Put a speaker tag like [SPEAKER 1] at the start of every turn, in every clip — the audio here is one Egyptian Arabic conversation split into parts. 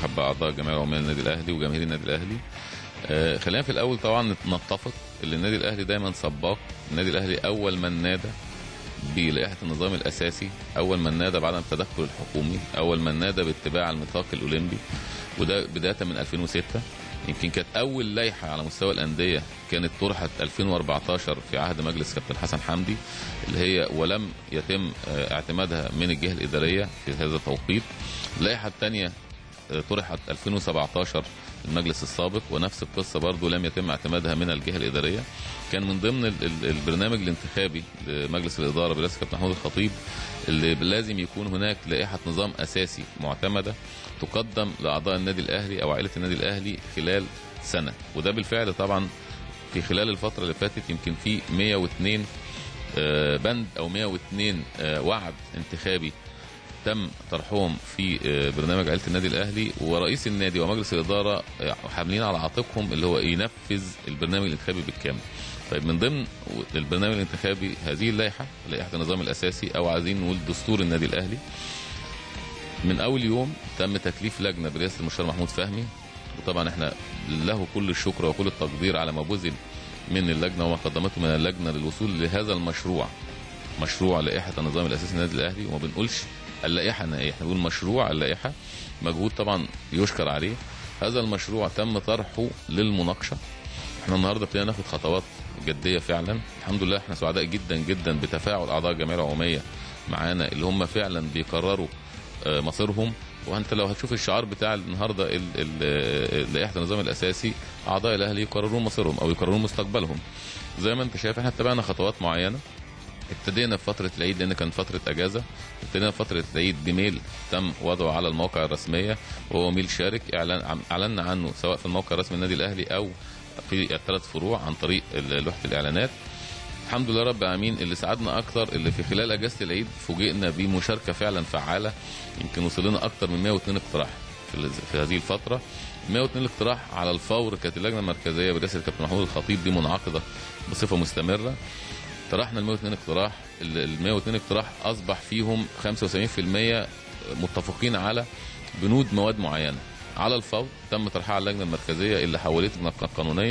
[SPEAKER 1] برحب باعضاء الجمعيه العموميه للنادي الاهلي وجماهير النادي الاهلي آه، خلينا في الاول طبعا نتفق ان النادي الاهلي دايما سباق النادي الاهلي اول من نادى بلائحه النظام الاساسي اول من نادى بعدم التدخل الحكومي اول من نادى باتباع الميثاق الاولمبي وده بدايه من 2006 يمكن كانت اول لائحه على مستوى الانديه كانت طرحت 2014 في عهد مجلس كابتن حسن حمدي اللي هي ولم يتم آه، اعتمادها من الجهه الاداريه في هذا التوقيت اللائحه الثانيه طرحت 2017 المجلس السابق ونفس القصه برضو لم يتم اعتمادها من الجهه الاداريه كان من ضمن ال- ال- البرنامج الانتخابي لمجلس الاداره برئاسه كابتن محمود الخطيب اللي لازم يكون هناك لائحه نظام اساسي معتمده تقدم لاعضاء النادي الاهلي او عائله النادي الاهلي خلال سنه وده بالفعل طبعا في خلال الفتره اللي فاتت يمكن في 102 آه، بند او 102 آه، وعد انتخابي تم طرحهم في آه، برنامج عائله النادي الاهلي ورئيس النادي ومجلس الاداره آه، حاملين على عاتقهم اللي هو ينفذ البرنامج الانتخابي بالكامل. طيب من ضمن البرنامج الانتخابي هذه اللائحه لائحه النظام الاساسي او عايزين نقول دستور النادي الاهلي. من اول يوم تم تكليف لجنه برئاسه المستشار محمود فهمي وطبعا احنا له كل الشكر وكل التقدير على ما بذل من اللجنه وما قدمته من اللجنه للوصول لهذا المشروع مشروع لائحه النظام الاساسي للنادي الاهلي وما بنقولش اللائحه النهائيه احنا بنقول مشروع اللائحه مجهود طبعا يشكر عليه هذا المشروع تم طرحه للمناقشه احنا النهارده ابتدينا ناخد خطوات جديه فعلا الحمد لله احنا سعداء جدا جدا بتفاعل اعضاء الجمعيه العموميه معانا اللي هم فعلا بيقرروا آه، مصيرهم وانت لو هتشوف الشعار بتاع النهارده ال- ال- آه، لائحه النظام الاساسي اعضاء الاهلي يقررون مصيرهم او يقررون مستقبلهم زي ما انت شايف احنا اتبعنا خطوات معينه ابتدينا في فتره العيد لان كان فتره اجازه ابتدينا في فتره العيد بميل تم وضعه على المواقع الرسميه وهو ميل شارك اعلان عم- اعلنا عنه سواء في الموقع الرسمي النادي الاهلي او في الثلاث فروع عن طريق ال- لوحه الاعلانات الحمد لله رب العالمين اللي ساعدنا اكتر اللي في خلال اجازه العيد فوجئنا بمشاركه فعلا فعاله يمكن وصل لنا اكتر من 102 اقتراح في, ال- في هذه الفتره 102 اقتراح على الفور كانت اللجنه المركزيه برئاسه الكابتن محمود الخطيب دي منعقده بصفه مستمره طرحنا ال 102 اقتراح ال ال 102 اقتراح اصبح فيهم 75% متفقين على بنود مواد معينه على الفور تم طرحها على اللجنه المركزيه اللي حولتنا قانونيه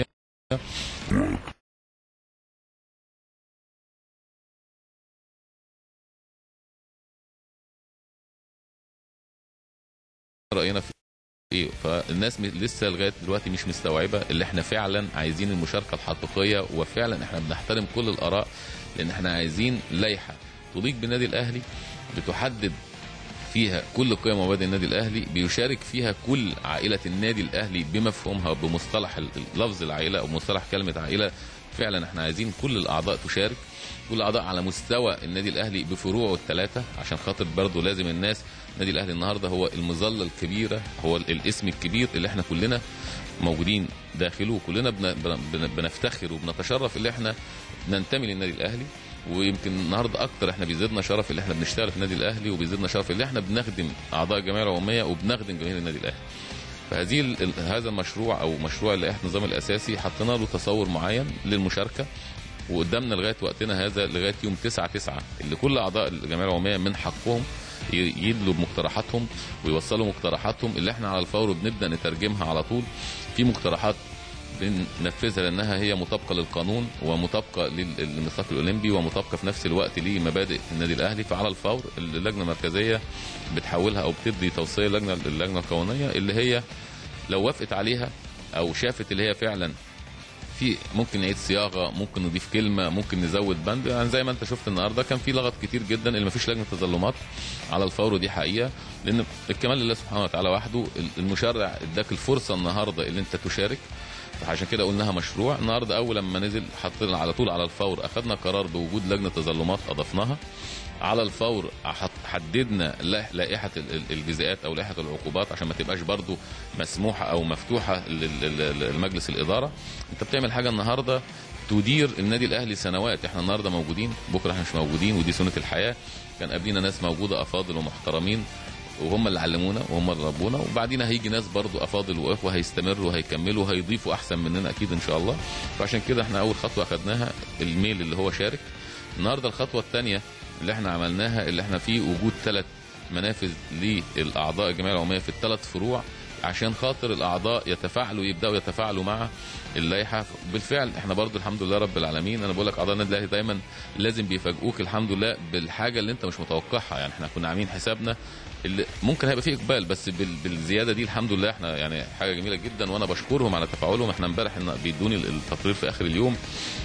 [SPEAKER 1] راينا في ايه فالناس م- لسه لغايه دلوقتي مش مستوعبه اللي احنا فعلا عايزين المشاركه الحقيقيه وفعلا احنا بنحترم كل الاراء لان احنا عايزين لائحه تليق بالنادي الاهلي بتحدد فيها كل قيم ومبادئ النادي الاهلي بيشارك فيها كل عائله النادي الاهلي بمفهومها بمصطلح ال- لفظ العائله او مصطلح كلمه عائله فعلا احنا عايزين كل الاعضاء تشارك كل الاعضاء على مستوى النادي الاهلي بفروعه الثلاثه عشان خاطر برضه لازم الناس النادي الاهلي النهارده هو المظله الكبيره هو ال- الاسم الكبير اللي احنا كلنا موجودين داخله وكلنا بن- بن- بن- بنفتخر وبنتشرف اللي احنا ننتمي للنادي الاهلي ويمكن النهارده اكتر احنا بيزيدنا شرف اللي احنا بنشتغل في النادي الاهلي وبيزيدنا شرف اللي احنا بنخدم اعضاء الجمعيه العموميه وبنخدم جماهير النادي الاهلي. فهذه ال- ال- هذا المشروع او مشروع لائحه النظام الاساسي حطينا له تصور معين للمشاركه وقدامنا لغايه وقتنا هذا لغايه يوم 9 9 اللي كل اعضاء الجمعيه العموميه من حقهم ي- يدلوا بمقترحاتهم ويوصلوا مقترحاتهم اللي احنا على الفور بنبدا نترجمها على طول في مقترحات بننفذها لانها هي مطابقه للقانون ومطابقه لل- للميثاق الاولمبي ومطابقه في نفس الوقت لمبادئ النادي الاهلي فعلى الفور اللجنه المركزيه بتحولها او بتدي توصيه لجنه اللجنه القانونيه اللي هي لو وافقت عليها او شافت اللي هي فعلا في ممكن نعيد صياغه ممكن نضيف كلمه ممكن نزود بند يعني زي ما انت شفت النهارده كان في لغط كتير جدا اللي ما فيش لجنه تظلمات على الفور ودي حقيقه لان الكمال لله سبحانه وتعالى وحده المشرع اداك الفرصه النهارده اللي انت تشارك فعشان كده قلناها مشروع النهارده اول لما نزل حطينا على طول على الفور اخذنا قرار بوجود لجنه تظلمات اضفناها على الفور حط- حددنا لا- لائحه ال- ال- الجزاءات او لائحه العقوبات عشان ما تبقاش برضو مسموحه او مفتوحه للمجلس الاداره انت بتعمل حاجه النهارده تدير النادي الاهلي سنوات احنا النهارده موجودين بكره احنا مش موجودين ودي سنه الحياه كان قبلينا ناس موجوده افاضل ومحترمين وهم اللي علمونا وهم اللي ربونا وبعدين هيجي ناس برضو افاضل واخوه هيستمروا هيكملوا هيضيفوا احسن مننا اكيد ان شاء الله فعشان كده احنا اول خطوه اخذناها الميل اللي هو شارك النهارده الخطوه الثانيه اللي احنا عملناها اللي احنا فيه وجود ثلاث منافذ للاعضاء الجمعيه العموميه في الثلاث فروع عشان خاطر الاعضاء يتفاعلوا يبداوا يتفاعلوا مع اللائحه بالفعل احنا برضو الحمد لله رب العالمين انا بقول لك اعضاء النادي الاهلي دايما لازم بيفاجئوك الحمد لله بالحاجه اللي انت مش متوقعها يعني احنا كنا عاملين حسابنا اللي ممكن هيبقى فيه اقبال بس بال- بالزياده دي الحمد لله احنا يعني حاجه جميله جدا وانا بشكرهم على تفاعلهم احنا امبارح إن بيدوني التقرير في اخر اليوم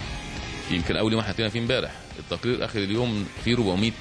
[SPEAKER 1] يمكن اول يوم حطينا فيه امبارح التقرير اخر اليوم فيه 400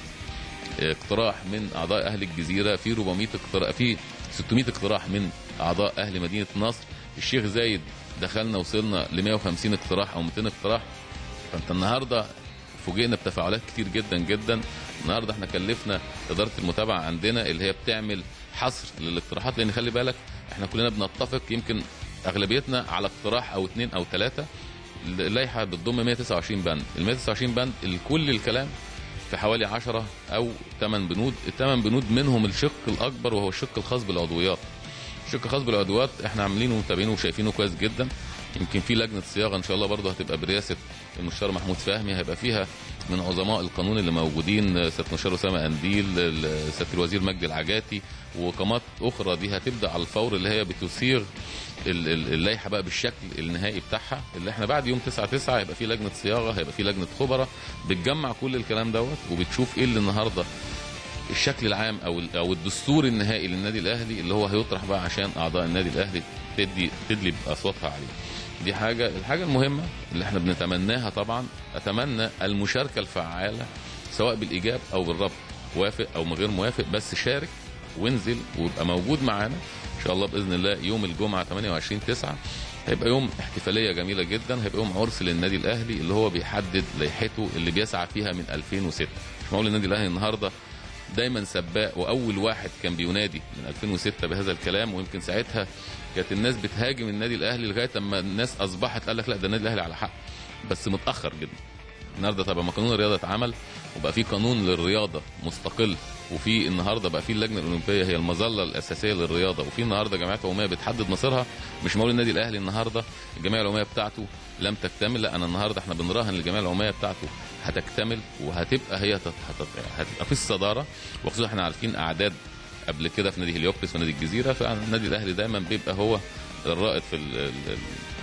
[SPEAKER 1] اقتراح من اعضاء اهل الجزيره في 400 اقتراح في 600 اقتراح من اعضاء اهل مدينه نصر الشيخ زايد دخلنا وصلنا ل 150 اقتراح او 200 اقتراح فانت النهارده فوجئنا بتفاعلات كتير جدا جدا النهارده احنا كلفنا اداره المتابعه عندنا اللي هي بتعمل حصر للاقتراحات لان خلي بالك احنا كلنا بنتفق يمكن اغلبيتنا على اقتراح او اثنين او ثلاثه اللائحه بتضم 129 بند ال 129 بند كل الكلام في حوالي 10 او 8 بنود الثمان بنود منهم الشق الاكبر وهو الشق الخاص بالعضويات الشق الخاص بالعضويات احنا عاملينه ومتابعينه وشايفينه كويس جدا يمكن في لجنه صياغه ان شاء الله برضه هتبقى برئاسه المستشار محمود فهمي هيبقى فيها من عظماء القانون اللي موجودين سياده المستشار اسامه قنديل سياده الوزير مجدي العجاتي وقامات اخرى دي هتبدا على الفور اللي هي بتثير ال- ال- اللائحه بقى بالشكل النهائي بتاعها اللي احنا بعد يوم 9 9 هيبقى في لجنه صياغه هيبقى في لجنه خبراء بتجمع كل الكلام دوت وبتشوف ايه اللي النهارده الشكل العام او ال- او الدستور النهائي للنادي الاهلي اللي هو هيطرح بقى عشان اعضاء النادي الاهلي تدي تدلي باصواتها عليه. دي حاجه الحاجه المهمه اللي احنا بنتمناها طبعا اتمنى المشاركه الفعاله سواء بالايجاب او بالرفض وافق او من غير موافق بس شارك وانزل ويبقى موجود معانا ان شاء الله باذن الله يوم الجمعه 28 9 هيبقى يوم احتفاليه جميله جدا هيبقى يوم عرس للنادي الاهلي اللي هو بيحدد لائحته اللي بيسعى فيها من 2006 مش معقول النادي الاهلي النهارده دايما سباق واول واحد كان بينادي من 2006 بهذا الكلام ويمكن ساعتها كانت الناس بتهاجم النادي الاهلي لغايه اما الناس اصبحت قال لك لا ده النادي الاهلي على حق بس متاخر جدا النهارده طبعا ما قانون الرياضه اتعمل وبقى في قانون للرياضه مستقل وفي النهارده بقى في اللجنه الاولمبيه هي المظله الاساسيه للرياضه وفي النهارده جمعيات عموميه بتحدد مصيرها مش معقول النادي الاهلي النهارده الجمعيه العموميه بتاعته لم تكتمل لا انا النهارده احنا بنراهن الجمعيه العموميه بتاعته هتكتمل وهتبقى هي تت- هتت- هتبقى في الصداره وخصوصا احنا عارفين اعداد قبل كده في نادي هليوبلس ونادي الجزيره فالنادي الاهلي دايما بيبقى هو الرائد في ال- ال-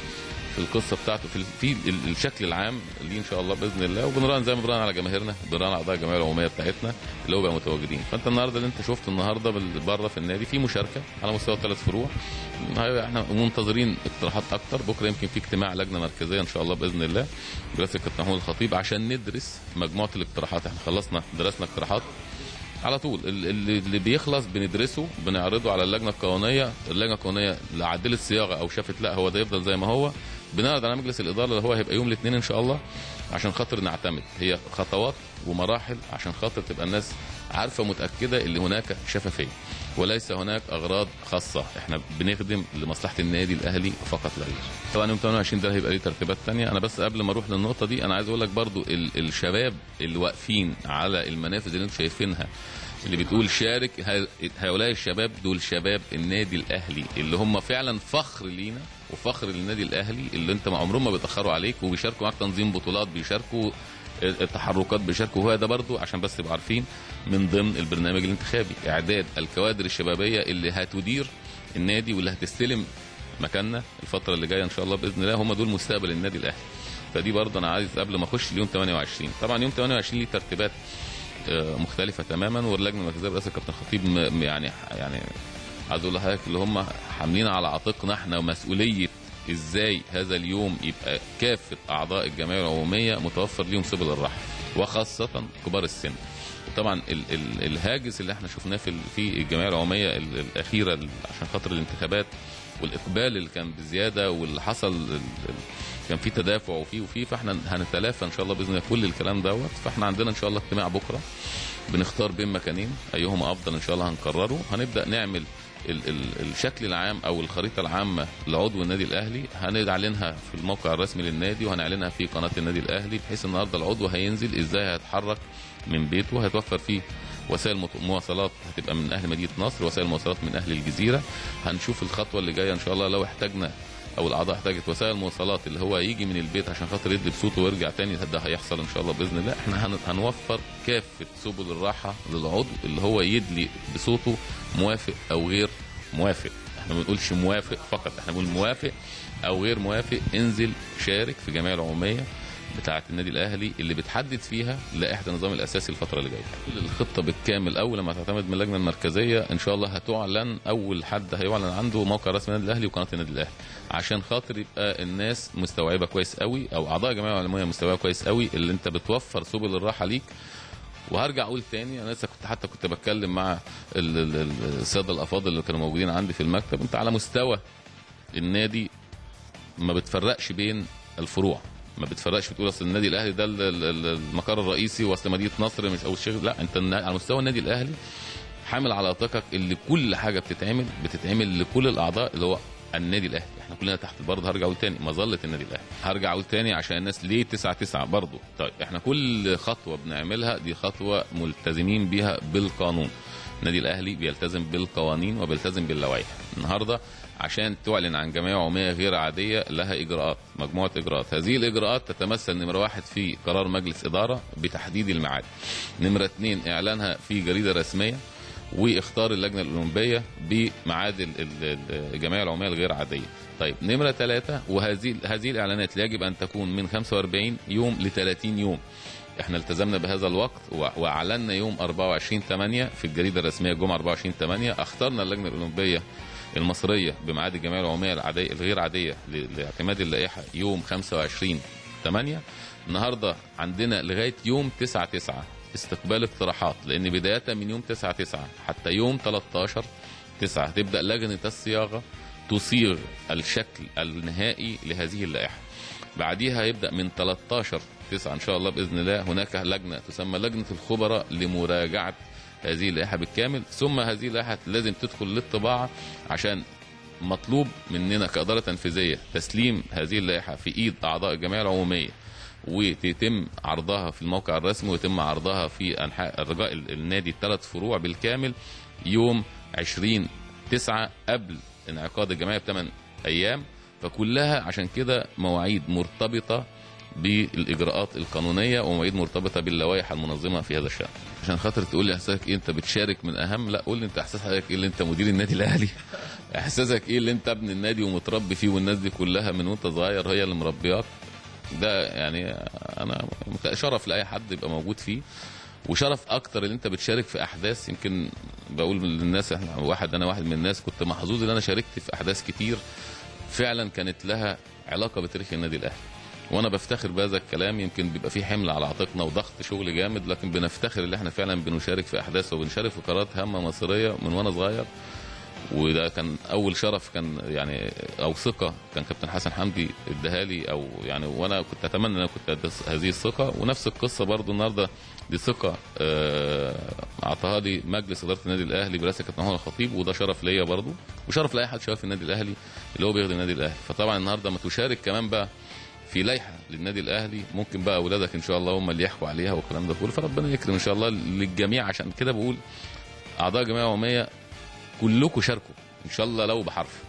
[SPEAKER 1] في القصه بتاعته في ال- في ال- الشكل العام ليه ان شاء الله باذن الله وبنراهن زي ما بنراهن على جماهيرنا بنراهن على اعضاء الجمعيه العموميه بتاعتنا اللي هو بقى متواجدين فانت النهارده اللي انت شفته النهارده بال- بره في النادي في مشاركه على مستوى الثلاث فروع هاي احنا منتظرين اقتراحات اكتر بكره يمكن في اجتماع لجنه مركزيه ان شاء الله باذن الله برئاسه الكابتن محمود الخطيب عشان ندرس مجموعه الاقتراحات احنا خلصنا درسنا اقتراحات على طول ال- اللي اللي بيخلص بندرسه بنعرضه على اللجنه القانونيه اللجنه القانونيه لا عدلت صياغه او شافت لا هو ده يفضل زي ما هو بنعرض على مجلس الاداره اللي هو هيبقى يوم الاثنين ان شاء الله عشان خاطر نعتمد هي خطوات ومراحل عشان خاطر تبقى الناس عارفه متاكده اللي هناك شفافيه وليس هناك اغراض خاصه احنا بنخدم لمصلحه النادي الاهلي فقط لا غير طبعا يوم 28 ده هيبقى ليه ترتيبات تانية انا بس قبل ما اروح للنقطه دي انا عايز اقول لك برضو ال- الشباب اللي واقفين على المنافذ اللي انتم شايفينها اللي بتقول شارك ه- هؤلاء الشباب دول شباب النادي الاهلي اللي هم فعلا فخر لينا وفخر للنادي الاهلي اللي انت ما عمرهم ما بيتاخروا عليك وبيشاركوا معاك تنظيم بطولات بيشاركوا التحركات بيشاركوا وهو ده برضو عشان بس تبقوا عارفين من ضمن البرنامج الانتخابي اعداد الكوادر الشبابيه اللي هتدير النادي واللي هتستلم مكاننا الفتره اللي جايه ان شاء الله باذن الله هم دول مستقبل النادي الاهلي فدي برضه انا عايز قبل ما اخش اليوم 28 طبعا يوم 28 ليه ترتيبات آه، مختلفه تماما واللجنه المركزيه برئاسه الكابتن خطيب م- يعني يعني عايز اقول لحضرتك اللي هم حاملين على عاتقنا احنا مسؤوليه ازاي هذا اليوم يبقى كافه اعضاء الجمعيه العموميه متوفر ليهم سبل الراحه وخاصه كبار السن طبعا ال ال الهاجس اللي احنا شفناه في ال- في الجمعيه العموميه ال- الاخيره ال- عشان خاطر الانتخابات والاقبال اللي كان بزياده واللي حصل ال- ال- كان في تدافع وفي وفي فاحنا هنتلافى ان شاء الله باذن الله كل الكلام دوت فاحنا عندنا ان شاء الله اجتماع بكره بنختار بين مكانين ايهما افضل ان شاء الله هنقرره هنبدا نعمل ال ال الشكل العام او الخريطه العامه لعضو النادي الاهلي هنعلنها في الموقع الرسمي للنادي وهنعلنها في قناه النادي الاهلي بحيث النهارده العضو هينزل ازاي هيتحرك من بيته هيتوفر فيه وسائل مت- مواصلات هتبقى من اهل مدينه نصر وسائل مواصلات من اهل الجزيره هنشوف الخطوه اللي جايه ان شاء الله لو احتاجنا او الاعضاء احتاجت وسائل مواصلات اللي هو يجي من البيت عشان خاطر يدي بصوته ويرجع تاني ده هيحصل ان شاء الله باذن الله احنا هن- هنوفر كافه سبل الراحه للعضو اللي هو يدلي بصوته موافق او غير موافق ما بنقولش موافق فقط احنا بنقول موافق او غير موافق انزل شارك في جمعيه العموميه بتاعه النادي الاهلي اللي بتحدد فيها لائحه النظام الاساسي الفتره اللي جايه الخطه بالكامل اول لما تعتمد من اللجنه المركزيه ان شاء الله هتعلن اول حد هيعلن عنده موقع رسمي النادي الاهلي وقناه النادي الاهلي عشان خاطر يبقى الناس مستوعبه كويس قوي او اعضاء الجمعيه العموميه مستوعبه كويس قوي اللي انت بتوفر سبل الراحه ليك وهرجع اقول تاني انا لسه كنت حتى كنت بتكلم مع ال- ال- ال- الساده الافاضل اللي كانوا موجودين عندي في المكتب انت على مستوى النادي ما بتفرقش بين الفروع ما بتفرقش بتقول اصل النادي الاهلي ده ال- ال- ال- المقر الرئيسي واصل مدينه نصر مش او الشيخ لا انت النا- على مستوى النادي الاهلي حامل على عاتقك اللي كل حاجه بتتعمل بتتعمل لكل الاعضاء اللي هو النادي الاهلي احنا كلنا تحت برضه هرجع اقول تاني مظله النادي الاهلي هرجع اقول تاني عشان الناس ليه 9 9 برضه طيب احنا كل خطوه بنعملها دي خطوه ملتزمين بيها بالقانون النادي الاهلي بيلتزم بالقوانين وبيلتزم باللوائح النهارده عشان تعلن عن جمعيه عموميه غير عاديه لها اجراءات مجموعه اجراءات هذه الاجراءات تتمثل نمره واحد في قرار مجلس اداره بتحديد الميعاد نمره اثنين اعلانها في جريده رسميه واختار اللجنه الاولمبيه بميعاد ال- ال- ال- الجمعيه العموميه الغير عاديه. طيب نمره ثلاثه وهذه هذه الاعلانات يجب ان تكون من 45 يوم ل 30 يوم. احنا التزمنا بهذا الوقت و- واعلنا يوم 24 8 في الجريده الرسميه الجمعه 24 8 اخترنا اللجنه الاولمبيه المصريه بميعاد الجمعيه العموميه العاديه الغير عاديه ل- لاعتماد اللائحه يوم 25 8 النهارده عندنا لغايه يوم 9 9 استقبال اقتراحات لان بدايه من يوم 9 9 حتى يوم 13 9 هتبدا لجنه الصياغه تصيغ الشكل النهائي لهذه اللائحه بعديها يبدا من 13 9 ان شاء الله باذن الله هناك لجنه تسمى لجنه الخبراء لمراجعه هذه اللائحه بالكامل ثم هذه اللائحه لازم تدخل للطباعه عشان مطلوب مننا كاداره تنفيذيه تسليم هذه اللائحه في ايد اعضاء الجمعيه العموميه ويتم عرضها في الموقع الرسمي ويتم عرضها في انحاء الرجاء النادي الثلاث فروع بالكامل يوم 20 9 قبل انعقاد الجمعيه بثمان ايام فكلها عشان كده مواعيد مرتبطه بالاجراءات القانونيه ومواعيد مرتبطه باللوائح المنظمه في هذا الشان عشان خاطر تقول لي احساسك ايه انت بتشارك من اهم لا قول لي انت احساسك ايه اللي انت مدير النادي الاهلي احساسك ايه اللي انت ابن النادي ومتربي فيه والناس دي كلها من وانت صغير هي اللي مربياك ده يعني انا شرف لاي حد يبقى موجود فيه وشرف اكتر ان انت بتشارك في احداث يمكن بقول للناس احنا واحد انا واحد من الناس كنت محظوظ ان انا شاركت في احداث كتير فعلا كانت لها علاقه بتاريخ النادي الاهلي وانا بفتخر بهذا الكلام يمكن بيبقى فيه حمل على عاتقنا وضغط شغل جامد لكن بنفتخر ان احنا فعلا بنشارك في احداث وبنشارك في قرارات هامه مصيريه من وانا صغير وده كان اول شرف كان يعني او ثقه كان كابتن حسن حمدي اداها لي او يعني وانا كنت اتمنى ان انا كنت أدرس هذه الثقه ونفس القصه برضو النهارده دي ثقه آه، اعطاها لي مجلس اداره النادي الاهلي برئاسه كابتن محمود الخطيب وده شرف ليا برضو وشرف لاي حد شغال في النادي الاهلي اللي هو بيخدم النادي الاهلي فطبعا النهارده ما تشارك كمان بقى في لائحه للنادي الاهلي ممكن بقى اولادك ان شاء الله هم اللي يحكوا عليها والكلام ده كله فربنا يكرم ان شاء الله للجميع عشان كده بقول اعضاء الجمعيه العموميه كلكم شاركوا ان شاء الله لو بحرف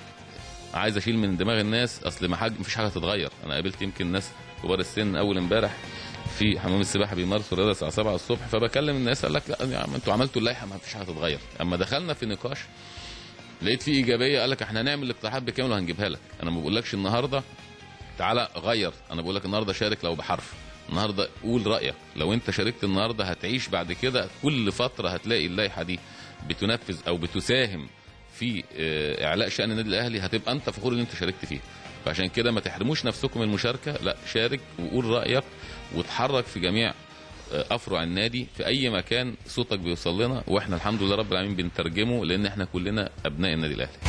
[SPEAKER 1] عايز اشيل من دماغ الناس اصل ما حاجه مفيش حاجه تتغير انا قابلت يمكن ناس كبار السن اول امبارح في حمام السباحه بيمارسوا الرياضه الساعه 7 الصبح فبكلم الناس قال لك لا يا عم انتوا عملتوا اللائحه ما فيش حاجه تتغير اما دخلنا في نقاش لقيت فيه ايجابيه قال لك احنا هنعمل الاقتراحات بكامل وهنجيبها لك انا ما بقولكش النهارده تعالى غير انا بقول لك النهارده شارك لو بحرف النهارده قول رايك لو انت شاركت النهارده هتعيش بعد كده كل فتره هتلاقي اللائحه دي بتنفذ او بتساهم في آه، اعلاء شان النادي الاهلي هتبقى انت فخور ان انت شاركت فيه فعشان كده ما تحرموش نفسكم من المشاركه لا شارك وقول رايك وتحرك في جميع آه، افرع النادي في اي مكان صوتك بيوصل لنا واحنا الحمد لله رب العالمين بنترجمه لان احنا كلنا ابناء النادي الاهلي